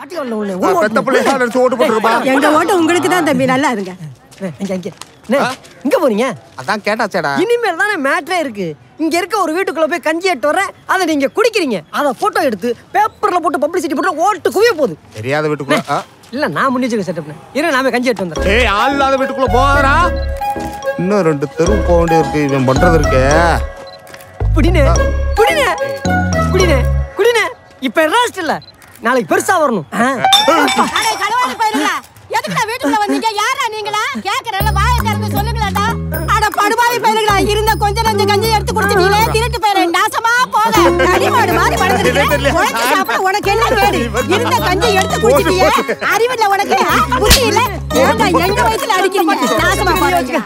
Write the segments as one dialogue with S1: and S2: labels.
S1: ஆட்டுக்கல்ல உள்ள ஊர்
S2: பெத்த பிள்ளையா நினைச்சு ஓட்டு போட்டுருப்பா
S1: எங்க ஓட்டு உங்களுக்கு தான் தம்பி நல்லா இருங்க இங்க இங்க அண்ணே, இங்க போறீங்க
S2: அதான் கேட்டாச்சேடா
S1: இனிமேல் தானே மேட்ரே இருக்கு இங்க இருக்க ஒரு வீட்டுக்குள்ள போய் கஞ்சி எடுத்து வரேன் அதை நீங்க குடிக்கிறீங்க அதை போட்டோ எடுத்து பேப்பர்ல போட்டு பப்ளிசிட்டி போட்டு ஓட்டு குவிய போகுது
S2: தெரியாத வீட்டுக்குள்ள ஆ.
S1: இல்ல நான் முன்னி வச்சுக்க செட்டப் இரு நாம கஞ்சி எடுத்து வந்துடுறேன்
S2: ஏய் ஆள் இல்லாத வீட்டுக்குள்ள போகாதடா இன்னும் ரெண்டு தெரு போக வேண்டிய இருக்கு இவன் பண்றது இருக்கு
S1: குடினே குடினே குடினே குடினே இப்ப ரெஸ்ட் இல்ல நாளைக்கு பெருசா வரணும் ஆ.
S3: அடே கலவாணி பையனுங்களா எதுக்குடா வீட்டுக்குள்ள வந்தீங்க யாரா நீங்களா கேக்குறேன்ல வாயை திறந்து சொல்லுங்களேன்டா அட படுபாவி பையனுங்களா இருந்த கொஞ்ச நஞ்ச கஞ்சி எடுத்து குடிச்சிட்டீங்களே திருட்டு பையன் நாசமா போக அடிமாடு மாதிரி வளர்ந்துருக்கீங்க உழைச்சு சாப்பிட உனக்கு என்ன கேடு இருந்த கஞ்சி எடுத்து குடிச்சிட்டியே அறிவில்ல உனக்கு ஆ? புத்தி இல்ல ஏன்டா எங்க வயசுல அடிக்கிறீங்க நாசமா போறீங்க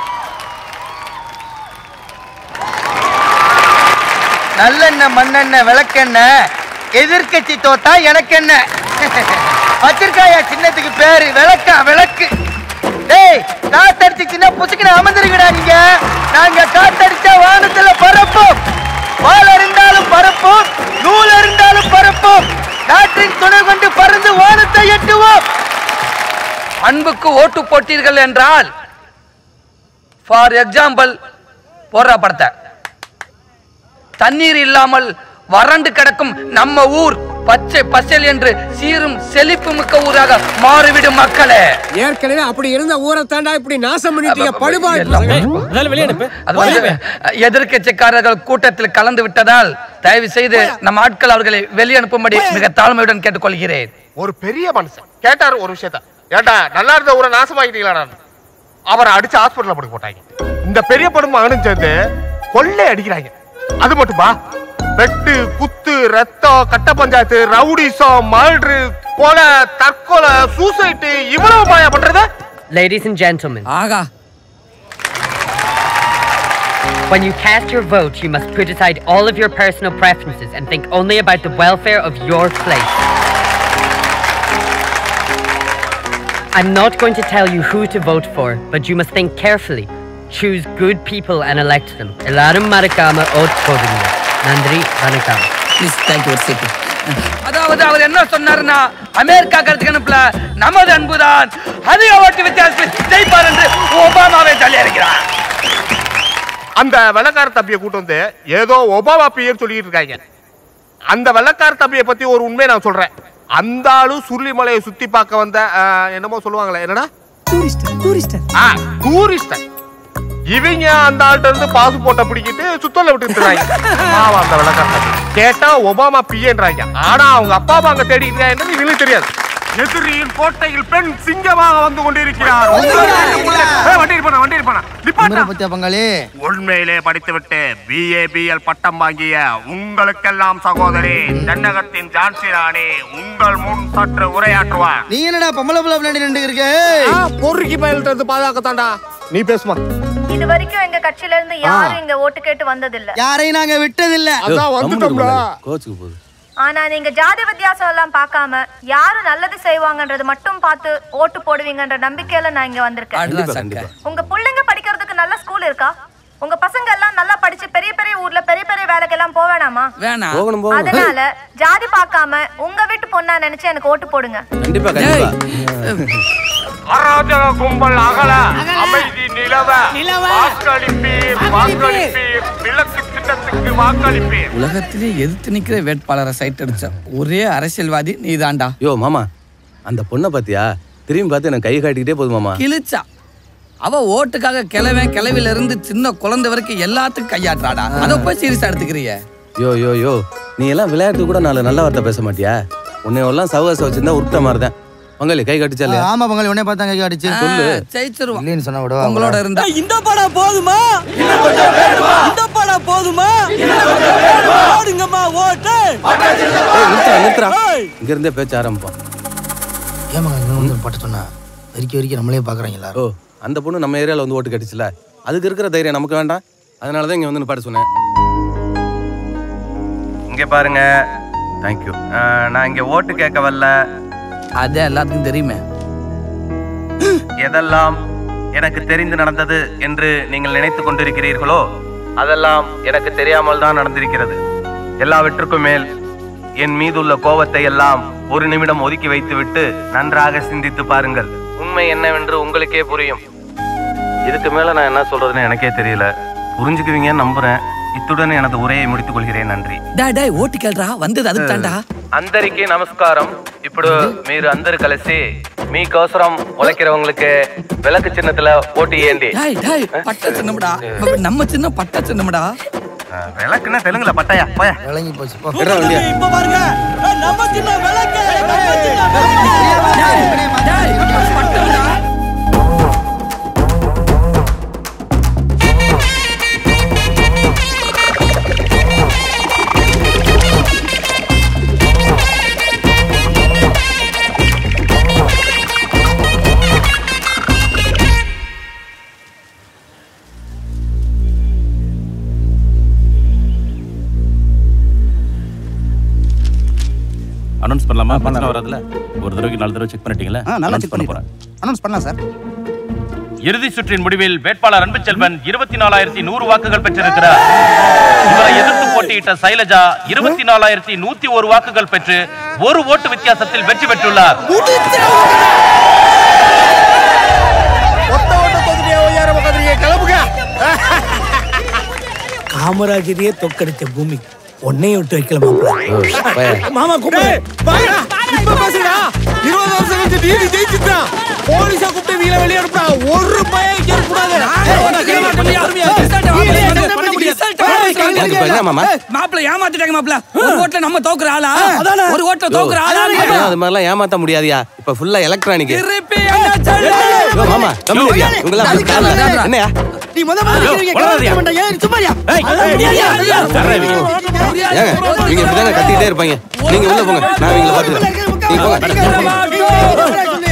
S4: நல்லெண்ணெய் மண்ணெண்ணெய் விளக்கெண்ணெய் எதிர்க்கட்சி தோத்தா எனக்கு என்ன வச்சிருக்காயா சின்னத்துக்கு பேரு விளக்கா விளக்கு டேய் காத்தடிச்சுச்சுன்னா புசுக்கின அமர்ந்திருக்கடா நீங்க நாங்க காத்தடிச்சா வானத்துல பறப்போம் வால் இருந்தாலும் பறப்போம் நூல் இருந்தாலும் பறப்போம் காற்றின் துணை கொண்டு பறந்து வானத்தை எட்டுவோம் அன்புக்கு ஓட்டு போட்டீர்கள் என்றால் ஃபார் எக்ஸாம்பிள் போடுற படத்தை தண்ணீர் இல்லாமல் வறண்டு கிடக்கும் நம்ம ஊர் பச்சை பசேல் என்று சீரும் செழிப்பு மிக்க ஊராக மாறிவிடும் மக்களே
S5: ஏற்கனவே அப்படி இருந்த ஊரை தாண்டா இப்படி நாசம் பண்ணிட்டீங்க படுபாடு
S6: அதனால வெளியே அனுப்பு
S4: அது வந்து எதிர்க்கட்சிக்காரர்கள் கூட்டத்தில் கலந்து விட்டதால் தயவு செய்து நம்ம ஆட்கள் அவர்களை வெளியே அனுப்பும்படி மிக தாழ்மையுடன் கேட்டுக்கொள்கிறேன்
S2: ஒரு பெரிய மனுஷன் கேட்டாரு ஒரு விஷயத்த ஏண்டா நல்லா இருந்த ஊரை நாசமாக்கிட்டீங்களா அவரை அடிச்சு ஹாஸ்பிட்டல்ல படுக்க போட்டாங்க இந்த பெரிய படும் மகனும் சேர்ந்து கொள்ளை அடிக்கிறாங்க அது மட்டுமா வெட்டு குத்து ரத்தம் கட்ட பஞ்சாயத்து ரவுடிசம் மர்டரு கொலை தற்கொலை சூசைட்டு இவ்வளவு பாயா பண்றது
S7: Ladies and gentlemen,
S5: ஆகா
S7: when you cast your vote, you must put aside all of your personal preferences and think only about the welfare of your place. I'm not going to tell you who to vote for, but you must think carefully. Choose good people and elect them. Elarum Marakama Ot Kodinga. Nandri Vanakam.
S5: Please thank you ஒரு சீக்கிரம்
S4: அதாவது அவர் என்ன சொன்னாருன்னா America கருத்துக்கு அனுப்பல நமது அன்புதான் அதிக ஓட்டு வித்தியாசத்தில் ஜெயிப்பார் என்று ஒபாமாவை சொல்லி இருக்கிறார்
S2: அந்த வெள்ளக்கார தம்பியை கூட்டு வந்து ஏதோ ஒபாமா பெயர் சொல்லிட்டு இருக்காங்க அந்த வெள்ளக்கார தம்பியை பத்தி ஒரு உண்மையை நான் சொல்றேன் அந்த ஆளு சுருளிமலையை சுத்தி பார்க்க வந்த ஆஹ், என்னமோ சொல்லுவாங்களே என்னடா
S1: டூரிஸ்ட் டூரிஸ்ட்
S2: ஆ டூரிஸ்ட் இவங்க அந்த ஆள்கிட்ட இருந்து பாஸ்போர்ட்டை பிடிக்கிட்டு சுத்தல விட்டு பாவம் அந்த வெள்ளக்கார தம்பி கேட்டா ஒபாமா பிஏன்றாங்க ஆனா அவங்க அப்பா அம்மா அங்க தேடிட்டு இருக்காங்கன்னு இவங்களுக்கு தெரியாது எதிரியின் கோட்டையில் பெண் சிங்கமாக வந்து கொண்டிருக்கிறார் ஏய், வண்டி இருப்பானா வண்டி இருப்பானா நிப்பாட்டா
S5: பத்தியா பங்காளி
S2: உண்மையிலே படித்துவிட்டு பிஏபிஎல் பட்டம் வாங்கிய உங்களுக்கெல்லாம் சகோதரி தென்னகத்தின் ஜான்சி ராணி உங்கள் முன் சற்று உரையாற்றுவார்
S5: நீ என்னடா பொம்பளை புள்ள விளையாடி நின்று இருக்க
S2: பொறுக்கி பயல்கிட்ட இருந்து பாதுகாக்கத்தாண்டா நீ பேசுமா
S3: இது வரைக்கும் எங்க கட்சியில இருந்து யாரும் இங்க ஓட்டு கேட்டு வந்ததில்ல
S5: யாரையும் நாங்க விட்டதில்ல
S2: அதான் வந்துட்டோம்ல
S8: கோச்சுக்கு போகுது
S3: ஆனா நீங்க ஜாதி வித்தியாசம் எல்லாம் பார்க்காம யாரு நல்லது செய்வாங்கன்றது மட்டும் பார்த்து ஓட்டு போடுவீங்கன்ற நம்பிக்கையில நான் இங்க வந்திருக்கேன் உங்க பிள்ளைங்க படிக்கிறதுக்கு நல்ல ஸ்கூல் இருக்கா உங்க பசங்க எல்லாம் நல்லா படிச்சு பெரிய பெரிய ஊர்ல பெரிய பெரிய வேலைக்கு எல்லாம் போக வேணாமா
S5: வேணாம்
S8: போகணும் போகணும்
S3: அதனால ஜாதி பார்க்காம உங்க வீட்டு பொண்ணா நினைச்சு எனக்கு ஓட்டு போடுங்க
S8: கண்டிப்பா கண்டிப்பா
S2: அராஜக கும்பல் அகல அமைதி நிலவ வாக்களிப்பீர் வாக்களிப்பீர் விளக்கு திட்டத்துக்கு வாக்களிப்பீர்
S5: உலகத்திலே எதிர்த்து நிக்கிற வேட்பாளரை சைட் அடிச்ச ஒரே அரசியல்வாதி நீதான்டா
S8: யோ மாமா அந்த பொண்ணை பாத்தியா திரும்பி பார்த்து எனக்கு கை காட்டிக்கிட்டே போதும் மாமா
S5: கிழிச்சா அவ ஓட்டுக்காக கிளவன் கிளவில இருந்து சின்ன குழந்தை வரைக்கும் எல்லாத்துக்கும் கையாட்டுறாடா அதை போய் சீரியஸா எடுத்துக்கிறிய
S8: யோ யோ யோ நீ எல்லாம் விளையாட்டு கூட நாலு நல்ல வார்த்தை பேச மாட்டியா உன்னை எல்லாம் சவகாசம் வச்சிருந்தா உருட்ட மாதிரி தான் பங்காளி கை கட்டிச்சா இல்லையா
S9: ஆமா பங்காளி உடனே பார்த்தா கை அடிச்சு
S8: சொல்லு.
S5: ஜெயிச்சிருவான்
S9: இல்லைன்னு சொன்னா விடுவா
S5: உங்களோட இருந்தா
S1: இந்த படம் போதுமா இந்த படம் போதுமா போடுங்கம்மா ஓட்டு
S8: ஏய், நிறுத்துறா நிறுத்துறா இங்க இருந்தே பேச்ச ஆரம்பிப்பான்
S9: ஏமா இன்னும் பட்ட சொன்னா வரிக்க வரிக்க நம்மளே பாக்குறாங்க எல்லாரும்
S8: ஓ அந்த பொண்ணு நம்ம ஏரியால வந்து ஓட்டு கட்டிச்சுல அதுக்கு இருக்கிற தைரியம் நமக்கு வேண்டாம் அதனால தான் இங்க வந்து பாட சொன்னேன்
S4: இங்க பாருங்க தேங்க்யூ நான் இங்க ஓட்டு கேட்க வரல
S5: அது எல்லாத்துக்கும் தெரியுமே
S4: எதெல்லாம் எனக்கு தெரிந்து நடந்தது என்று நீங்கள் நினைத்துக் கொண்டிருக்கிறீர்களோ அதெல்லாம் எனக்கு தெரியாமல் தான் நடந்திருக்கிறது எல்லாவற்றுக்கும் மேல் என் மீதுள்ள கோபத்தை எல்லாம்
S8: ஒரு நிமிடம் ஒதுக்கி வைத்துவிட்டு நன்றாக சிந்தித்து பாருங்கள் உண்மை என்னவென்று உங்களுக்கே புரியும் இதுக்கு மேல நான் என்ன சொல்றதுன்னு எனக்கே தெரியல புரிஞ்சுக்குவீங்கன்னு நம்புறேன் இத்துடன் எனது உரையை முடித்துக் கொள்கிறேன் நன்றி
S5: டாய் டாய் ஓட்டு கேள்றா வந்தது அதுக்கு தாண்டா
S8: అందరికీ నమస్కారం ఇప్పుడు మీరు అందరు కలిసి మీకోసరం ఉలకిరవங்களுக்கு விளக்கு சின்னத்துல ஓட்டு ஏந்தி
S5: டாய் டாய் பட்ட சின்னம்டா நம்ம சின்ன பட்ட சின்னம்டா
S8: விளக்குன்னா தெலுங்குல பட்டாயா போயா
S9: விளங்கி போச்சு போ.
S5: இப்ப பாருங்க நம்ம சின்ன விளக்கு டாய் டாய் பட்டம்டா
S6: அனௌன்ஸ் பண்ணலாமா பிரச்சனை வராதுல ஒரு தடவைக்கு நாலு தடவை செக் பண்ணிட்டீங்களா
S10: நல்லா
S6: Announce
S10: செக்
S6: பண்ண
S10: பண்ணிடுறேன் அனௌன்ஸ் பண்ணலாம் சார்
S6: இறுதி சுற்றின் முடிவில் வேட்பாளர் அன்புச்செல்வன் இருபத்தி நாலாயிரத்தி நூறு வாக்குகள் பெற்றிருக்கிறார் இவரை எதிர்த்து போட்டியிட்ட சைலஜா இருபத்தி நாலாயிரத்தி நூத்தி ஒரு வாக்குகள் பெற்று ஒரு ஓட்டு வித்தியாசத்தில் வெற்றி பெற்றுள்ளார்
S9: காமராஜரையே தொக்கடிச்ச பூமி உன்னையும் விட்டு வைக்கல மாப்பிள்ள மாமா கூப்பிடு
S2: இப்ப பேசுறா இருபது வருஷம் கழிச்சு நீதி ஜெயிச்சுட்டான் போலீஸா கூப்பிட்டு வீல வெளியே அனுப்புறா ஒரு பயம் இங்க இருக்கக்கூடாது
S8: இப்ப என்ன மாமா
S5: மாப்பிள்ள ஏமாத்திட்டாங்க மாப்பிள்ள ஒரு ஓட்டுல நம்ம தோக்குற ஆளா ஒரு ஓட்டுல தோக்குற ஆளா
S8: அப்பெல்லாம் அது மாதிரிலாம் ஏமாத்த முடியாதியா இப்ப ஃபுல்லா எலக்ட்ரானிக்
S5: திருப்பி என்ன சொல்லு?
S8: மாமா கம்மி ஏரியா உங்களா என்னையா
S10: நீ முத முதல்ல கேள்வியை கேட்க மாட்டேன். ஏன் சும்மாரியா?
S8: ஏங்க நீங்க இப்படிதாங்க கத்திக்கிட்டே இருப்பாங்க நீங்க உள்ள போங்க நான் இவங்களை பாத்துக்கிறேன் நீங்க போங்க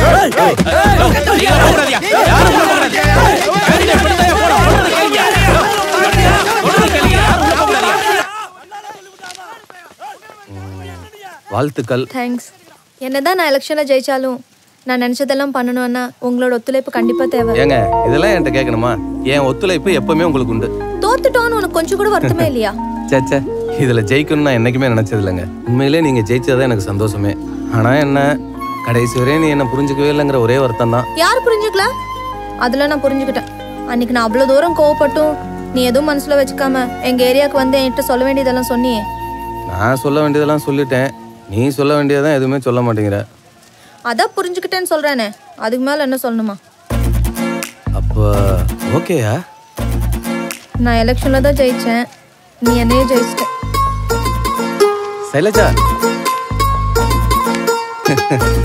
S8: வாழ்த்துக்கள்
S11: தேங்க்ஸ் என்னதான் நான் எலெக்ஷன்ல ஜெயிச்சாலும் நான் நினைச்சதெல்லாம் பண்ணணும்னா உங்களோட ஒத்துழைப்பு கண்டிப்பா தேவை
S8: ஏங்க இதெல்லாம் என்கிட்ட கேட்கணுமா என் ஒத்துழைப்பு எப்பவுமே உங்களுக்கு உண்டு
S11: தோத்துட்டோன்னு உனக்கு கொஞ்சம் கூட வருத்தமே இல்லையா
S8: சேச்சே இதுல ஜெயிக்கணும்னு நான் என்னைக்குமே நினைச்சது இல்லைங்க உண்மையிலே நீங்க ஜெயிச்சதான் எனக்கு சந்தோஷமே ஆனா என்ன கடைசி வரையும் நீ என்ன புரிஞ்சுக்கவே இல்லைங்கிற ஒரே வருத்தம் தான்
S11: யார் புரிஞ்சுக்கல அதுல நான் புரிஞ்சுக்கிட்டேன் அன்னைக்கு நான் அவ்வளவு தூரம் கோவப்பட்டும் நீ எதுவும் மனசுல வச்சுக்காம எங்க ஏரியாவுக்கு வந்து என்கிட்ட சொல்ல வேண்டியதெல்லாம் சொன்னியே
S8: நான் சொல்ல வேண்டியதெல்லாம் சொல்லிட்டேன் நீ சொல்ல வேண்டியதான் எதுவுமே சொல்ல மாட்டேங்கிற
S11: அதான் புரிஞ்சுக்கிட்டேன்னு சொல்றேனே அதுக்கு மேல என்ன சொல்லணுமா
S8: அப்போ ஓகேயா
S11: நான் எலெக்ஷன்ல தான் ஜெயிச்சேன் நீ என்னையே ஜெயிச்சிட்ட
S8: சைலஜா